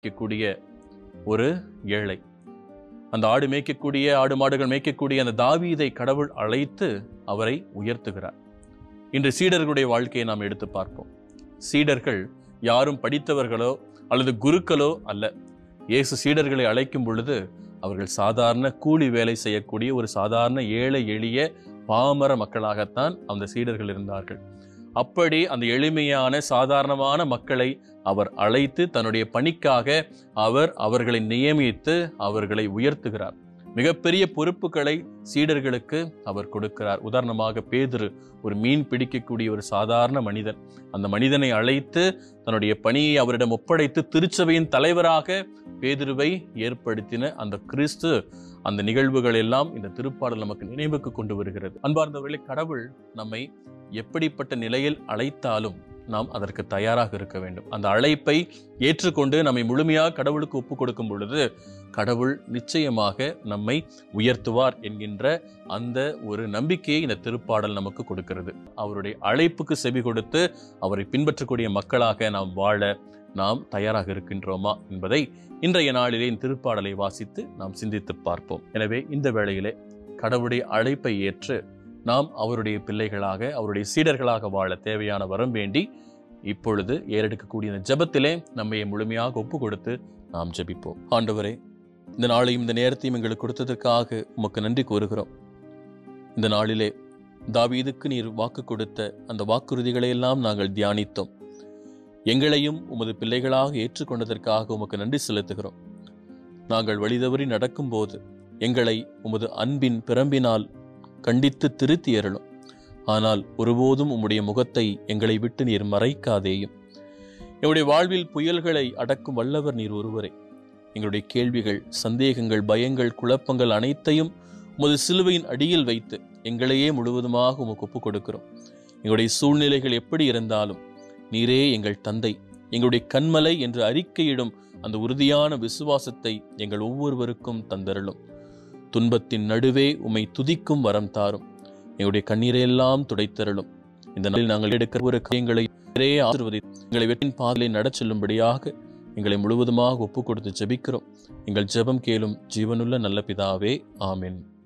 மேய்க்கக்கூடிய ஒரு ஏழை அந்த ஆடு மேய்க்கக்கூடிய ஆடு மாடுகள் மேய்க்கக்கூடிய அந்த தாவீதை கடவுள் அழைத்து அவரை உயர்த்துகிறார் இன்று சீடர்களுடைய வாழ்க்கையை நாம் எடுத்து பார்ப்போம் சீடர்கள் யாரும் படித்தவர்களோ அல்லது குருக்களோ அல்ல இயேசு சீடர்களை அழைக்கும் பொழுது அவர்கள் சாதாரண கூலி வேலை செய்யக்கூடிய ஒரு சாதாரண ஏழை எளிய பாமர மக்களாகத்தான் அந்த சீடர்கள் இருந்தார்கள் அப்படி அந்த எளிமையான சாதாரணமான மக்களை அவர் அழைத்து தன்னுடைய பணிக்காக அவர் அவர்களை நியமித்து அவர்களை உயர்த்துகிறார் மிகப்பெரிய பொறுப்புகளை சீடர்களுக்கு அவர் கொடுக்கிறார் உதாரணமாக பேதுரு ஒரு மீன் பிடிக்கக்கூடிய ஒரு சாதாரண மனிதன் அந்த மனிதனை அழைத்து தன்னுடைய பணியை அவரிடம் ஒப்படைத்து திருச்சபையின் தலைவராக பேதுருவை ஏற்படுத்தின அந்த கிறிஸ்து அந்த நிகழ்வுகள் எல்லாம் இந்த திருப்பாடல் நமக்கு நினைவுக்கு கொண்டு வருகிறது அன்பார்ந்தவர்களே கடவுள் நம்மை எப்படிப்பட்ட நிலையில் அழைத்தாலும் நாம் அதற்கு தயாராக இருக்க வேண்டும் அந்த அழைப்பை ஏற்றுக்கொண்டு நம்மை முழுமையாக கடவுளுக்கு ஒப்பு கொடுக்கும் பொழுது கடவுள் நிச்சயமாக நம்மை உயர்த்துவார் என்கின்ற அந்த ஒரு நம்பிக்கையை இந்த திருப்பாடல் நமக்கு கொடுக்கிறது அவருடைய அழைப்புக்கு செவி கொடுத்து அவரை பின்பற்றக்கூடிய மக்களாக நாம் வாழ நாம் தயாராக இருக்கின்றோமா என்பதை இன்றைய நாளிலே இந்த திருப்பாடலை வாசித்து நாம் சிந்தித்து பார்ப்போம் எனவே இந்த வேளையிலே கடவுளுடைய அழைப்பை ஏற்று நாம் அவருடைய பிள்ளைகளாக அவருடைய சீடர்களாக வாழ தேவையான வரம் வேண்டி இப்பொழுது ஏறெடுக்கக்கூடிய இந்த ஜெபத்திலே நம்மை முழுமையாக ஒப்பு கொடுத்து நாம் ஜெபிப்போம் ஆண்டவரே இந்த நாளையும் இந்த நேரத்தையும் எங்களுக்கு கொடுத்ததற்காக உமக்கு நன்றி கூறுகிறோம் இந்த நாளிலே தாவீதுக்கு நீர் வாக்கு கொடுத்த அந்த வாக்குறுதிகளை எல்லாம் நாங்கள் தியானித்தோம் எங்களையும் உமது பிள்ளைகளாக ஏற்றுக்கொண்டதற்காக உமக்கு நன்றி செலுத்துகிறோம் நாங்கள் வழிதவறி நடக்கும்போது எங்களை உமது அன்பின் பிறம்பினால் கண்டித்து திருத்தி அருளும் ஆனால் ஒருபோதும் உம்முடைய முகத்தை எங்களை விட்டு நீர் மறைக்காதேயும் எங்களுடைய வாழ்வில் புயல்களை அடக்கும் வல்லவர் நீர் ஒருவரே எங்களுடைய கேள்விகள் சந்தேகங்கள் பயங்கள் குழப்பங்கள் அனைத்தையும் உமது சிலுவையின் அடியில் வைத்து எங்களையே முழுவதுமாக உமக்கு ஒப்புக் கொடுக்கிறோம் எங்களுடைய சூழ்நிலைகள் எப்படி இருந்தாலும் நீரே எங்கள் தந்தை எங்களுடைய கண்மலை என்று அறிக்கையிடும் அந்த உறுதியான விசுவாசத்தை எங்கள் ஒவ்வொருவருக்கும் தந்தருளும் துன்பத்தின் நடுவே உம்மை துதிக்கும் வரம் தாரும் எங்களுடைய கண்ணீரையெல்லாம் துடைத்தருளும் இந்த நாளில் நாங்கள் எடுக்கிற ஒரு காரியங்களை நிறைய ஆசிர்வதி எங்களை வெற்றின் பாதலை நடச் செல்லும்படியாக எங்களை முழுவதுமாக ஒப்புக் கொடுத்து ஜெபிக்கிறோம் எங்கள் ஜெபம் கேளும் ஜீவனுள்ள நல்ல பிதாவே ஆமென்